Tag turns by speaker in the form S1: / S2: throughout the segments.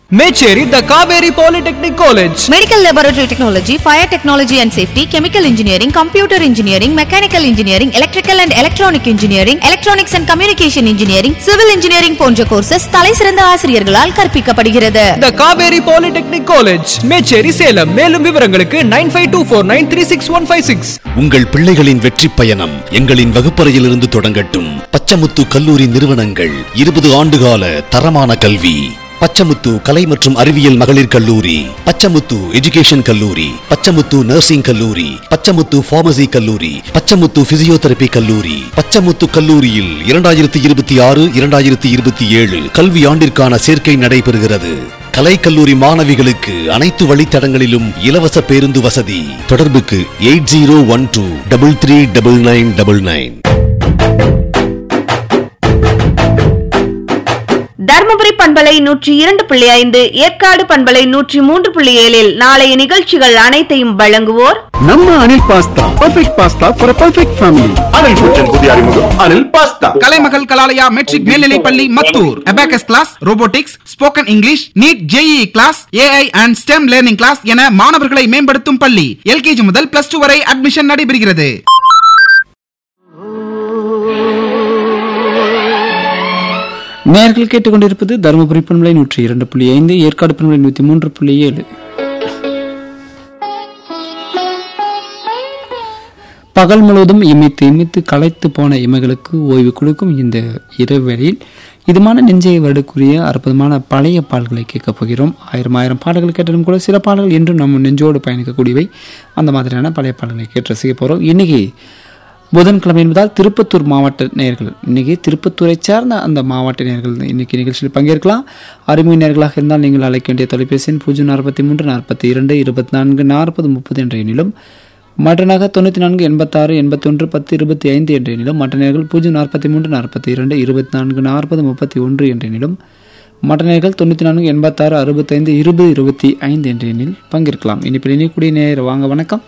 S1: Mecheri the Kaveri polytechnic college
S2: Medical Laboratory Technology, Fire Technology and Safety, Chemical Engineering, Computer Engineering, Mechanical Engineering, Electrical and Electronic Engineering, Electronics and Communication Engineering, Civil Engineering போன்ற courses தலைசிறந்த ஆசிரியர்களால் கற்பிக்கப்படுகிறது
S1: the Kaveri polytechnic college Mecheri Salem மேலும் விவரங்களுக்கு nine five two four nine three six one five six
S3: உங்கள் பிள்ளைகளின் வெற்றி பயணம் எங்களின் வகுப்பறையிலிருந்து தொடங்கட்டும் பச்சமுத்து கல்லூரி நிறுவனங்கள் இருபது ஆண்டுகால தரமான கல்வி பச்சமுத்து கலை மற்றும் அறிவியல் மகளிர் கல்லூரி பச்சமுத்து எஜுகேஷன் கல்லூரி பச்சமுத்து நர்சிங் கல்லூரி பச்சமுத்து பார்மசி கல்லூரி பச்சமுத்து பிசியோதெரபி கல்லூரி பச்சமுத்து கல்லூரியில் இரண்டாயிரத்தி இருபத்தி ஆறு இரண்டாயிரத்தி இருபத்தி ஏழு கல்வி ஆண்டிற்கான சேர்க்கை நடைபெறுகிறது கலைக்கல்லூரி மாணவிகளுக்கு அனைத்து வழித்தடங்களிலும் இலவச பேருந்து வசதி தொடர்புக்கு eight zero one two double three double nine double nine
S4: Dharmapuri பண்பலை நூற்றி இரண்டு புள்ளி ஐந்து ஏற்காடு பண்பலை நூற்றி மூன்று புள்ளி ஏழில் நாளைய நிகழ்ச்சிகள் அனைத்தையும் வழங்குவோர்
S5: ನಮ್ಮ Anil pasta perfect pasta for perfect family
S6: Anil kitchen புதிய அறிமுகம் அனில் பாஸ்தா
S7: கலைமகள் கலாலயா மெட்ரிக் மேல்நிலை பள்ளி Mathur abacus class robotics spoken English NEET JEE class AI and STEM learning class என மாணவர்களை மேம்படுத்தும் பள்ளி எல்கேஜி முதல் பிளஸ் டூ வரை அட்மிஷன் நடைபெறுகிறது
S8: நேர்கள் கேட்டுக்கொண்டிருப்பது தருமபுரி பண்பலை நூற்றி இரண்டு புள்ளி ஐந்து ஏற்காடு பண்பலை நூற்றி மூன்று புள்ளி ஏழு பகல் முழுவதும் இமைத்து இமைத்து களைத்து போன இமைகளுக்கு ஓய்வு கொடுக்கும் இந்த இரவெளியில் இதமான நெஞ்சை வருடக்கூடிய அற்புதமான பழைய பாடல்களை கேட்கப் போகிறோம் ஆயிரம் ஆயிரம் பாடல்கள் கேட்டாலும் கூட சில பாடல்கள் என்றும் நம்ம நெஞ்சோடு பயணிக்கக்கூடியவை அந்த மாதிரியான பழைய பாடல்களை கேட்டு ரசிக்க போகிறோம் இன்னைக்கு புதன்கிழமை என்பதால் திருப்பத்தூர் மாவட்ட நேயர்கள் இன்னைக்கு திருப்பத்தூரை சார்ந்த அந்த மாவட்ட நேயர்கள் இன்னைக்கு நிகழ்ச்சியில் பங்கேற்கலாம் அறிமுக நேர்களாக இருந்தால் நீங்கள் அழைக்க வேண்டிய தொலைபேசி எண் பூஜ்ஜியம் நாற்பத்தி மூன்று நாற்பத்தி இரண்டு இருபத்தி நான்கு நாற்பது முப்பது என்ற எண்ணிலும் மற்றனாக தொண்ணூற்றி நான்கு எண்பத்தாறு எண்பத்தொன்று பத்து இருபத்தி ஐந்து என்ற எண்ணிலும் மற்ற நேர்கள் பூஜ்ஜியம் நாற்பத்தி மூன்று நாற்பத்தி இரண்டு இருபத்தி நான்கு நாற்பது முப்பத்தி ஒன்று என்ற எண்ணிலும் மற்ற நேர்கள் தொண்ணூற்றி நான்கு எண்பத்தாறு அறுபத்தைந்து இருபது இருபத்தி ஐந்து என்ற எண்ணில் பங்கேற்கலாம் இனிப்பில் இணையக்கூடிய நேயர் வாங்க வணக்கம்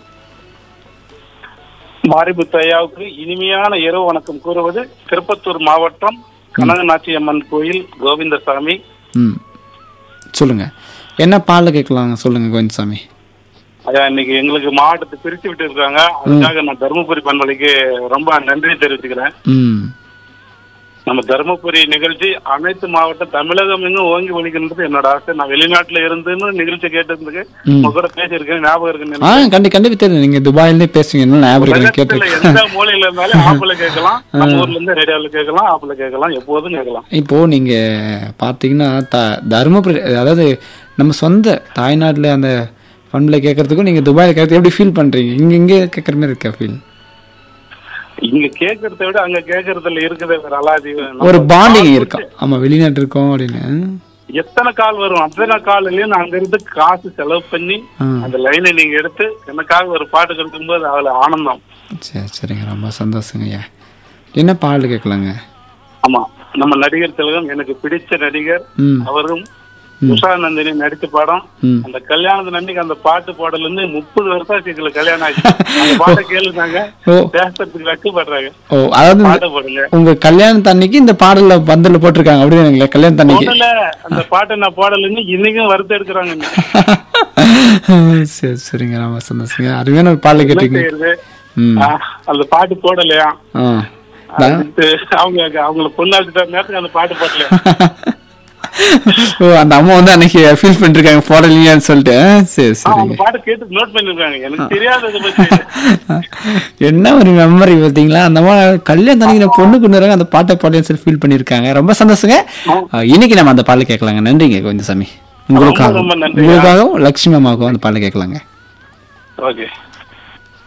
S9: மாரிபுத்து ஐயாவுக்கு இனிமையான இரவு வணக்கம் கூறுவது திருப்பத்தூர் மாவட்டம் கனகநாச்சி அம்மன் கோயில் கோவிந்தசாமி
S8: ம் சொல்லுங்க என்ன பாடல கேட்கலாங்க சொல்லுங்க கோவிந்தசாமி
S9: ஐயா இன்னைக்கு எங்களுக்கு மாவட்டத்தை பிரித்து விட்டு இருக்காங்க அதுக்காக நான் தருமபுரி பண்பலைக்கு ரொம்ப நன்றி தெரிவிச்சுக்கிறேன்
S8: ம்
S9: நம்ம தருமபுரி நிகழ்ச்சி அனைத்து மாவட்டம் தமிழகம் எங்கும் ஓங்கி ஒழிக்கின்றது என்னோட ஆசை நான் வெளிநாட்டுல இருந்துன்னு நிகழ்ச்சி கேட்டதுக்கு
S8: ம்.
S9: உங்க கூட பேசியிருக்கேன் ஞாபகம் இருக்கு
S8: ஆ
S9: எனக்கு.
S8: கண்டி கண்டிப்பா தெரியும் நீங்க துபாயிலே பேசுவீங்க என்ன ஞாபகம் இருக்கு,
S9: உலகத்துல எந்த
S8: கேட்டிருக்கேன்
S9: மூலையில இருந்தாலும் ஆப்பிள கேட்கலாம் நம்ம ஊர்ல இருந்து ரேடியோல கேட்கலாம் ஆப்பிள கேட்கலாம் எப்போதும் கேட்கலாம்
S8: இப்போ நீங்க பாத்தீங்கன்னா த தருமபுரி அதாவது நம்ம சொந்த தாய்நாட்டுல அந்த ஃபண்ட்ல கேட்கறதுக்கும் நீங்க துபாயில கேட்கறது எப்படி ஃபீல் பண்றீங்க இங்க இங்க கேட்கற மாதிரி இருக்கா ஃபீல்
S9: இங்க கேட்கறத விட அங்க கேட்கறதுல இருக்குது ஒரு அலாதி
S8: ஒரு பாண்டிங் இருக்கா ஆமா வெளிநாட்டு இருக்கோம் அப்படின்னு
S9: எத்தனை கால் வரும் அத்தனை காலிலயும் நான் அங்க இருந்து காசு செலவு பண்ணி
S8: ஆ.
S9: அந்த லைனை நீங்க எடுத்து எனக்காக ஒரு பாட்டு கொடுக்கும்போது அவ்வளவு ஆனந்தம்
S8: சரி சரிங்க ரொம்ப சந்தோஷங்க ஐயா என்ன பாடல் கேட்கலாங்க
S9: ஆமா நம்ம நடிகர் திலகம் எனக்கு பிடிச்ச நடிகர்
S8: ம்
S9: அவரும் உஷா நந்தினி நடிச்ச படம்
S8: ம்
S9: அந்த கல்யாணத்து அன்னைக்கு அந்த பாட்டு பாடல இருந்து முப்பது வருஷம் ஆச்சு எங்களுக்கு கல்யாணம் ஆச்சு அந்த பாட்டை கேளுனாங்க
S8: ஓ
S9: பேசுறதுக்கு வெக்கப்படுறாங்க
S8: ஓ அதாவது இந்த-
S9: பாட்டை போடுங்க
S8: உங்க கல்யாணத்து அன்னைக்கு இந்த பாடல்ல பந்தல்ல போட்டிருக்காங்க அப்படின்னு கல்யாணத்து அன்னைக்கு
S9: முதல்ல அந்த பாட்டை நான் பாடலன்னு இன்னைக்கும் வருத்தம் எடுக்கிறாங்க
S8: சரி சரிங்க ரொம்ப சந்தோஷங்க அருமையான ஒரு பாடல் கேட்டீங்க
S9: செய்யறது
S8: ம்
S9: ஆ, அந்த பாட்டு போடலையா
S8: ஆ நான்-
S9: அதுக்கு அவங்க அவங்கள பொண்ணாச்சுட்ட நேரத்துக்கு அந்த பாட்டு போடல
S8: ஓ அந்த அம்மா வந்து அன்னைக்கு ஃபீல் பண்ணிருக்காங்க போடலையான்னு சொல்லிட்டு ஆ, சரி
S9: ஆ, அந்த
S8: சரிங்க
S9: பாட்டு கேட்டு நோட் பண்ணிருக்காங்க எனக்கு தெரியாததை பத்தி
S8: என்ன ஒரு மெமரி பார்த்தீங்களா அந்த அம்மா கல்யாணம் தனிக்கு நான் பொண்ணு கொண்டு வராங்க அந்த பாட்டை பாடலைன்னு சொல்லி ஃபீல் பண்ணிருக்காங்க ரொம்ப சந்தோஷங்க ஆ, இன்னைக்கு நம்ம அந்த பாடலை கேட்கலாங்க நன்றிங்க கோவிந்தசாமி உங்களுக்காகவும்
S9: ரொம்ப நன்றிங்க.
S8: உங்களுக்காகவும் லட்சுமி அம்மாவுக்கும் அந்த பாடலை கேட்கலாங்க
S9: ஓகே